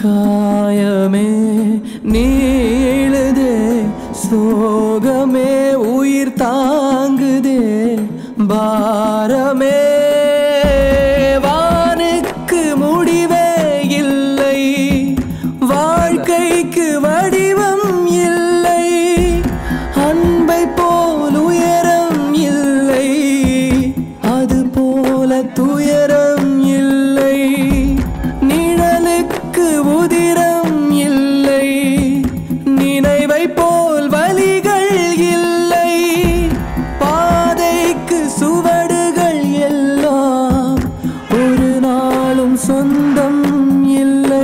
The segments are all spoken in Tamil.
காயமே நீளுதே சோகமே உயிர் தாங்குதே பாரமே வானுக்கு முடிவே இல்லை வாழ்க்கைக்கு வடிவம் இல்லை அன்பை போல் உயரம் இல்லை அது போல துயரம் இல்லை நிழலுக்கு உதிரம் இல்லை நினைவை போல் வலிகள் இல்லை பாதைக்கு சுவடுகள் எல்லாம் ஒரு நாளும் சொந்தம் இல்லை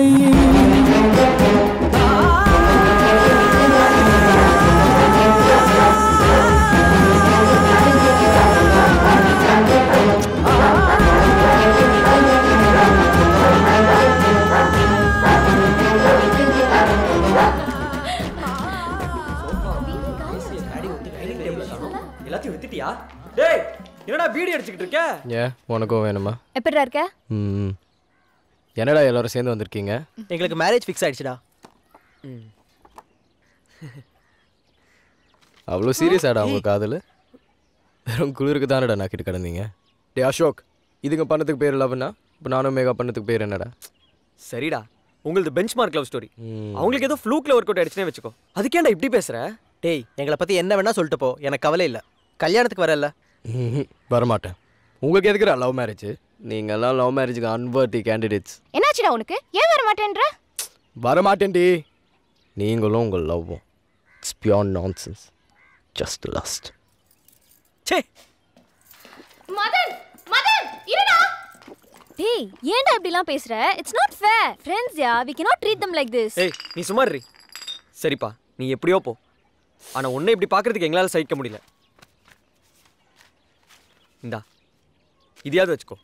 எல்லாத்தையும் வித்துட்டியா டேய் என்னடா பீடி அடிச்சுக்கிட்டு இருக்க ஏன் உனக்கும் வேணுமா எப்படிடா இருக்க ம் என்னடா எல்லாரும் சேர்ந்து வந்திருக்கீங்க எங்களுக்கு மேரேஜ் ஃபிக்ஸ் ஆயிடுச்சுடா அவ்வளோ சீரியஸ் ஆடா உங்க காதல் வெறும் குளிருக்கு தானடா நான் கிட்ட கிடந்தீங்க டே அசோக் இதுங்க பண்ணதுக்கு பேர் லவ்னா இப்போ நானும் மேகா பண்ணதுக்கு பேர் என்னடா சரிடா உங்களது பெஞ்ச் மார்க் லவ் ஸ்டோரி ம். அவங்களுக்கு ஏதோ ஃப்ளூக்ல ஒர்க் அவுட் ஆயிடுச்சுனே வச்சுக்கோ அதுக்கேண்டா இப்படி பேசுற டேய் எங்களை பத்தி என்ன வேணா சொல்லிட்டு போ எனக்கு கவலை இல்ல கல்யாணத்துக்கு வரல ம்ஹும். வரமாட்டேன் உங்களுக்கு எதுக்குடா லவ் மேரேஜ் நீங்கெல்லாம் லவ் மேரேஜுக்கு அன்வர்த்தி கேண்டிடேட்ஸ் என்னாச்சுடா உனக்கு ஏன் வர மாட்டேன்ற வரமாட்டேன்டி நீங்களும் உங்கள் லவ்வும் it's beyond nonsense just last say Madan Madan இருடா டேய் ஏன்டா இப்படிலாம் பேசுற it's not fair friends ya we cannot treat them like this ஏய் நீ சும்மா இரு சரிப்பா நீ எப்படியோ போ ஆனா உன்னை இப்படி பார்க்கறதுக்கு எங்களால சகிக்க முடியல இந்தா இதையாவது வச்சுக்கோ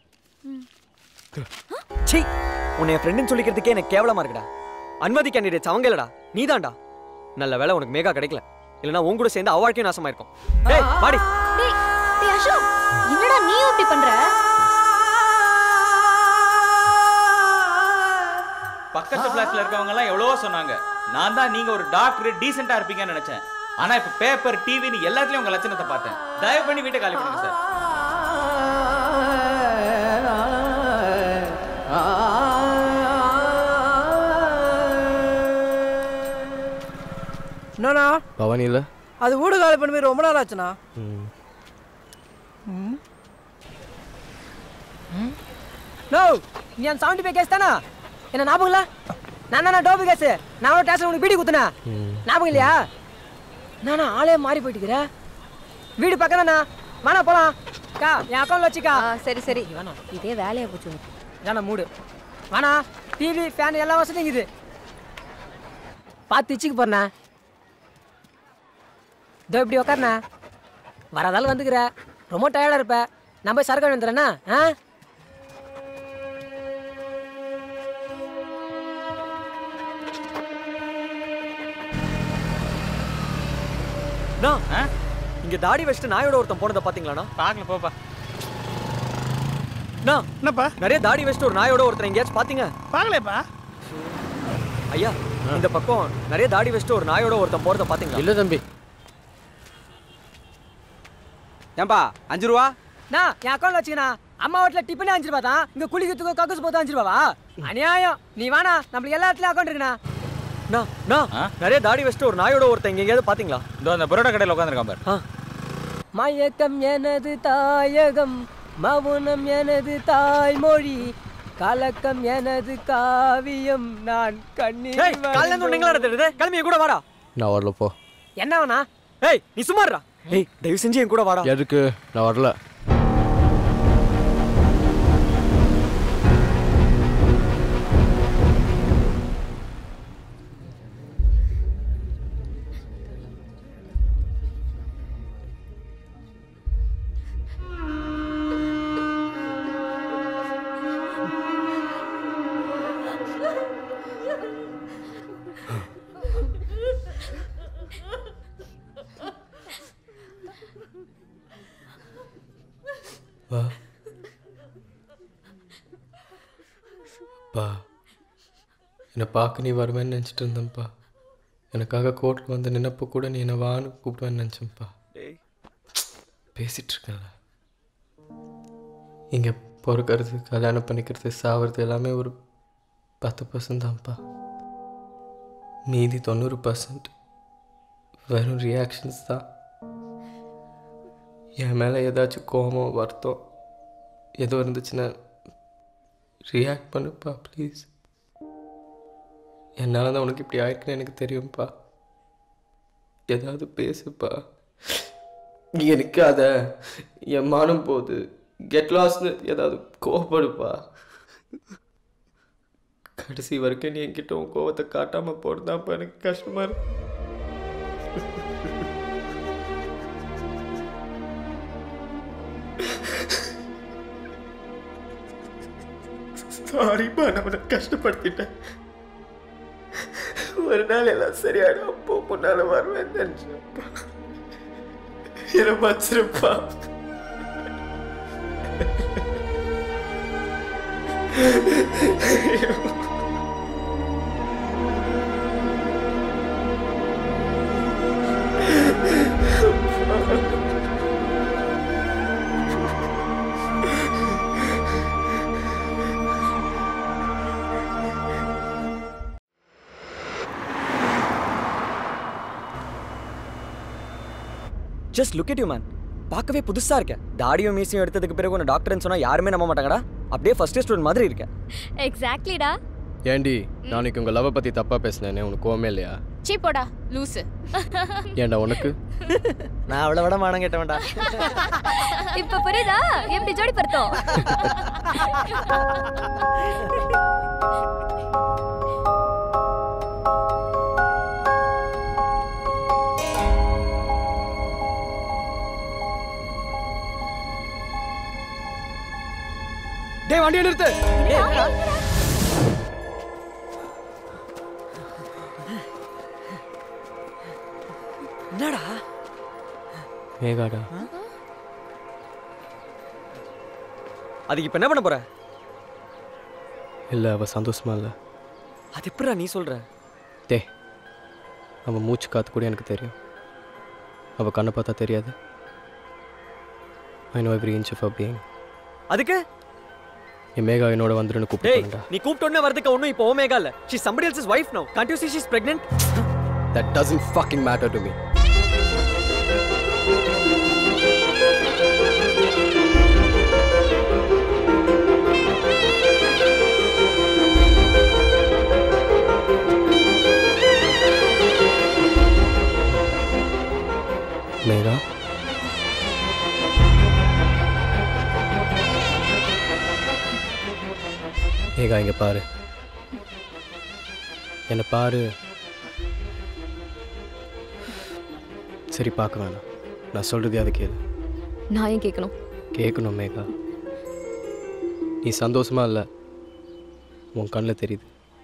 சீ உன்னை என் ஃப்ரெண்டுன்னு சொல்லிக்கிறதுக்கே எனக்கு கேவலமா இருக்குடா அன்மதி கேண்டிடேட்ஸ் அவங்க இல்லடா நீதான்டா நல்ல வேளை உனக்கு மேகா கிடைக்கல இல்லைன்னா உன் கூட சேர்ந்து அவ வாழ்க்கையும் நாசமா இருக்கும் டேய் வாடி டேய் டேய் அசோக் என்னடா நீ இப்படி பண்ற பக்கத்து ஃபிளாட்ல இருக்கவங்க எல்லாம் எவ்வளவோ சொன்னாங்க நான் தான் நீங்க ஒரு டாக்டர் டீசெண்டா இருப்பீங்கன்னு நினைச்சேன் ஆனா இப்ப பேப்பர் டிவின்னு எல்லாத்துலயும் உங்க லட்சணத்தை பார்த்தேன் தயவு பண்ணி வீட்டை காலி பண்ணுங்க சார் என்னண்ணா பவானியில் அது வீடு காலி பண்ணி போய் ரொம்ப நாள் ஆச்சுண்ணா நோ நீ அந்த சவுண்ட் பே கேஸ் தானா என்ன ஞாபகம் இல்ல நான் தானே டோபி கேஸ் நான் ஒரு டேஸ்ல உனக்கு பீடி குத்துனேன் ஞாபகம் இல்லையா நானா ஆளே மாறி போயிட்டுக்கிற வீடு பக்கம் தானா வேணா போலாம் கா என் அக்கௌண்ட்ல வச்சுக்கா சரி சரி வேணாம் இதே வேலையா போச்சு உனக்கு வேணா மூடு வேணா டிவி ஃபேன் எல்லா வசதியும் இருக்குது பார்த்து இச்சுக்கு போறண்ணா இதோ இப்படி உக்காருண்ணா வரதால வந்துக்கிற ரொம்ப டயர்டாக இருப்ப நான் போய் சரக்கு வந்துடுறேண்ணா ஆ நான் இங்க தாடி வச்சுட்டு நாயோட ஒருத்தன் போனதை பாத்தீங்களாண்ணா பார்க்கல போப்பா நான் என்னப்பா நிறைய தாடி வச்சுட்டு ஒரு நாயோட ஒருத்தன் எங்கேயாச்சும் பாத்தீங்க பார்க்கலையப்பா ஐயா இந்த பக்கம் நிறைய தாடி வச்சுட்டு ஒரு நாயோட ஒருத்தன் போறத பாத்தீங்களா இல்லை தம்பி ஏன்பா அஞ்சு ரூபா நான் என் அக்கௌண்ட்ல வச்சுக்கண்ணா அம்மா வீட்டில் டிஃபனே அஞ்சு ரூபா தான் இங்கே குளிக்கிறதுக்கு கக்கூஸ் போதும் அஞ்சு ரூபாவா அநியாயம் நீ வேணா நம்மளுக்கு எல்லா இடத்துலயும் அக்கௌண்ட் இருக்குண்ணா நான் நான் நிறைய தாடி வச்சுட்டு ஒரு நாயோட ஒருத்தன் எங்க எங்கேயாவது பாத்தீங்களா இதோ அந்த பரோட்டா கடையில் உட்காந்துருக்கான் பாரு ஆ மயக்கம் எனது தாயகம் மவுனம் எனது தாய்மொழி கலக்கம் எனது காவியம் நான் கண்ணீர் ஏய் காலையில இருந்து உன்னை எங்கடா தெரியுது கிளம்பி என் கூட வாடா நான் வரல போ என்ன வேணா ஏய் நீ சும்மா இருடா ஏய் தயவு செஞ்சு என் கூட வாடா எதுக்கு நான் வரல என்னை பார்க்க நீ வருவேன்னு நினச்சிட்டு இருந்தேன்ப்பா எனக்காக கோர்ட்டில் வந்து நின்னப்போ கூட நீ என்னை வான்னு கூப்பிடுவேன்னு நினச்சேன்ப்பா பேசிகிட்டு இருக்கேன்ல இங்கே பிறக்கிறது கல்யாணம் பண்ணிக்கிறது சாவறது எல்லாமே ஒரு பத்து பர்சன்ட் தான்ப்பா மீதி தொண்ணூறு பர்சன்ட் வெறும் ரியாக்ஷன்ஸ் தான் என் மேலே ஏதாச்சும் கோபம் வருத்தம் ஏதோ இருந்துச்சுன்னா ரியாக்ட் பண்ணுப்பா ப்ளீஸ் என்னால் தான் உனக்கு இப்படி ஆயிருக்குன்னு எனக்கு தெரியும்ப்பா ஏதாவது பேசுப்பா இங்கே நிற்காத என் மானம் போகுது கெட் லாஸ்னு ஏதாவது கோவப்படுப்பா கடைசி வரைக்கும் நீ என்கிட்ட உன் கோவத்தை காட்டாமல் போடுதான்ப்பா எனக்கு கஷ்டமாக இருக்கு சாரிப்பா நான் உன்னை கஷ்டப்படுத்திட்டேன் ஒரு நாள் எல்லாம் சரியாயிடும் அப்போ முன்னால வருவேன் நினைச்சப்பா என்ன மச்சிருப்பா just look at you man பார்க்கவே புதுசா இருக்க தாடியும் மீசையும் எடுத்ததுக்கு பிறகு உன்னை டாக்டர்னு சொன்னா யாருமே நம்ப மாட்டாங்கடா அப்படியே ஃபர்ஸ்ட் ஸ்டூடெண்ட் மாதிரி இருக்க எக்ஸாக்ட்லிடா ஏண்டி நாளைக்கு உங்கள் லவ் பற்றி தப்பாக பேசினேனே உனக்கு கோவமே இல்லையா சீ போடா லூசு ஏன்டா உனக்கு நான் அவளை விட மானம் கேட்டவன்டா இப்ப புரியுதா எப்படி ஜோடி படுத்தோம் டேய் வண்டியை நிறுத்து என்னடா மேகாடா அதுக்கு இப்ப என்ன பண்ண போற இல்லை அவள் சந்தோஷமா இல்லை அது எப்படிடா நீ சொல்ற டே அவன் மூச்சு காத்து கூட எனக்கு தெரியும் அவள் கண்ணை பார்த்தா தெரியாது I know every inch of being அதுக்கு என் மேகா என்னோட வந்துருன்னு டேய் கூப்பிட்டு நீ கூப்பிட்டோன்னே வரதுக்கு ஒன்றும் இப்போ ஓமேகா இல்ல she somebody else's wife now can't you see she's pregnant that doesn't fucking matter to me Megha Megha இங்க பாரு என்னை பாரு சரி பார்க்க வேணாம் நான் சொல்கிறது அது கேளு நான் ஏன் கேட்கணும் கேட்கணும் மேகா நீ சந்தோஷமா இல்லை உன் கண்ணில் தெரியுது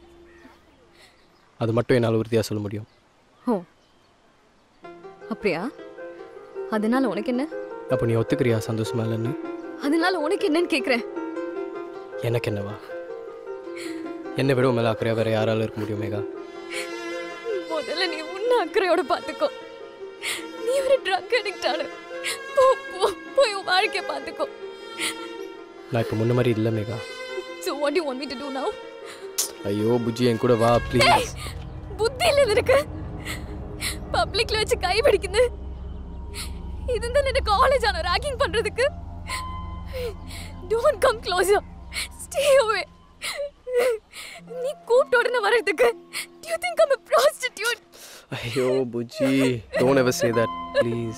அது மட்டும் என்னால் உறுதியாக சொல்ல முடியும் ஓ அப்படியா அதனால உனக்கு என்ன அப்போ நீ ஒத்துக்கிறியா சந்தோஷமா இல்லைன்னு அதனால உனக்கு என்னன்னு கேக்குறேன் எனக்கு என்னவா என்னை விட உன் மேலே அக்கறையாக வேறு யாரால இருக்க முடியும் மேகா முதல்ல நீ உன்ன அக்கறையோட பாத்துக்கோ நீ ஒரு ட்ரக் அடிக்ட் ஆளு போ போ போய் உன் வாழ்க்கைய பாத்துக்கோ நான் இப்போ முன்ன மாதிரி இல்லை Megha so what do you want me to do now ஐயோ புஜ்ஜி என் கூட வா ப்ளீஸ் புத்தி இல்ல இருக்கு பப்ளிக்ல வச்சு கை பிடிக்குது இதுதான் என்ன காலேஜ் ஆன ராக்கிங் பண்றதுக்கு don't come closer stay away நீ கூப்பிட்ட உடனே வர்றதுக்கு do you think I'm a prostitute ஐயோ புஜ்ஜி don't ever say that please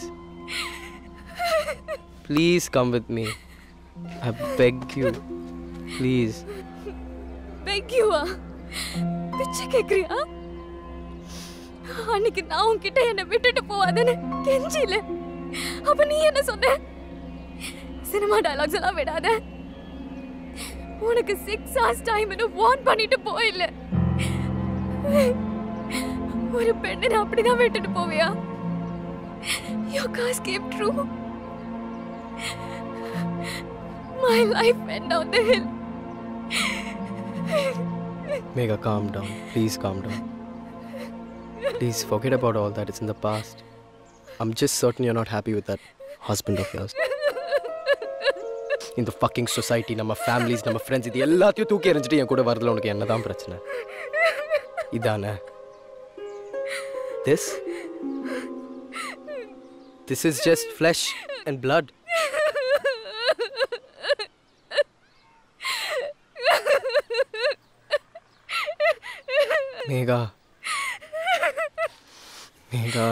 please come with me I beg you please beg you ஆ பிச்சை கேக்குறியா அன்னைக்கு நான் உன்கிட்ட என்னை விட்டுட்டு போவாதேன்னு கெஞ்சில அப்ப நீ என்ன சொன்ன சினிமா டயலாக்ஸ் எல்லாம் விடாத உனக்கு சிக்ஸ் ஹவர்ஸ் டைம்னு வார்ன் பண்ணிட்டு போயில்ல ஒரு பெண்ணை நான் அப்படிதான் விட்டுட்டு போவியா Your cars came true. My life went down the hill. Mega, calm down. Please calm down. Please forget about all that. It's in the past. I'm just certain you're not happy with that husband of yours. இந்த ஃபக்கிங் சொசைட்டி நம்ம ஃபேமிலிஸ் நம்ம ஃப்ரெண்ட்ஸ் இது எல்லாத்தையும் தூக்கி எறிஞ்சிட்டு என் கூட வரதுல உனக்கு என்னதான் பிரச்சனை இதானே this this is just flesh and blood Megha Megha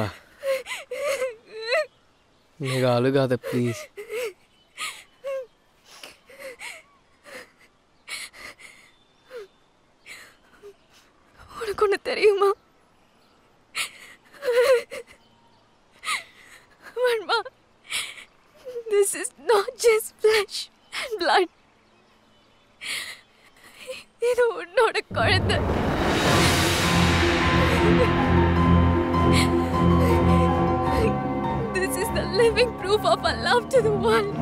Megha அழுகாத ப்ளீஸ் உனக்கு ஒன்று தெரியுமா Varma this is not just flesh and blood இது உன்னோட குழந்தை This is the living proof of our love to the world.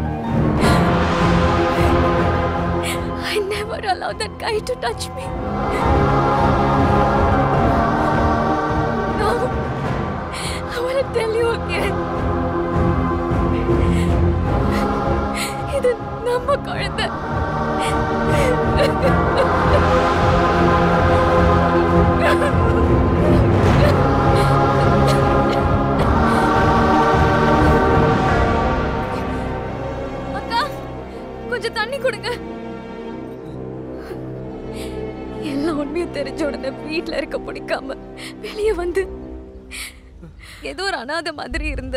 I never allowed that guy to touch me. No, I want to tell you again. இது நம்ம குழந்தை அக்கா கொஞ்சம் தண்ணி கொடுங்க எல்லா உண்மையும் தெரிஞ்ச உடனே வீட்ல இருக்க பிடிக்காம வெளியே வந்து ஏதோ ஒரு அனாதை மாதிரி இருந்த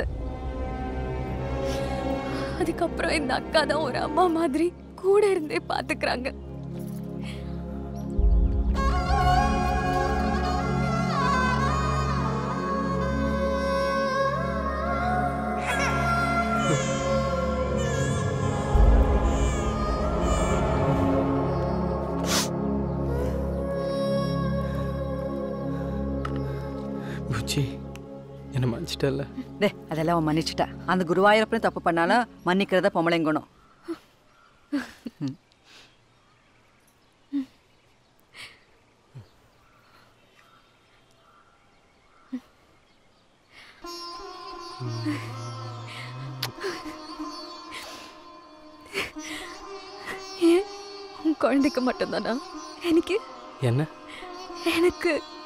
அதுக்கப்புறம் இந்த அக்கா தான் ஒரு அம்மா மாதிரி கூட இருந்தே பாத்துக்கிறாங்க புச்சி என்னை மன்னிச்சிட்டல டே அதெல்லாம் அவன் மன்னிச்சிட்டா அந்த குருவாயூரப்பனும் தப்பு பண்ணாலும் மன்னிக்கிறத பொம்பளைங்கணும் ஏன் உன் குழந்தைக்கு மட்டும்தானா எனக்கு என்ன எனக்கு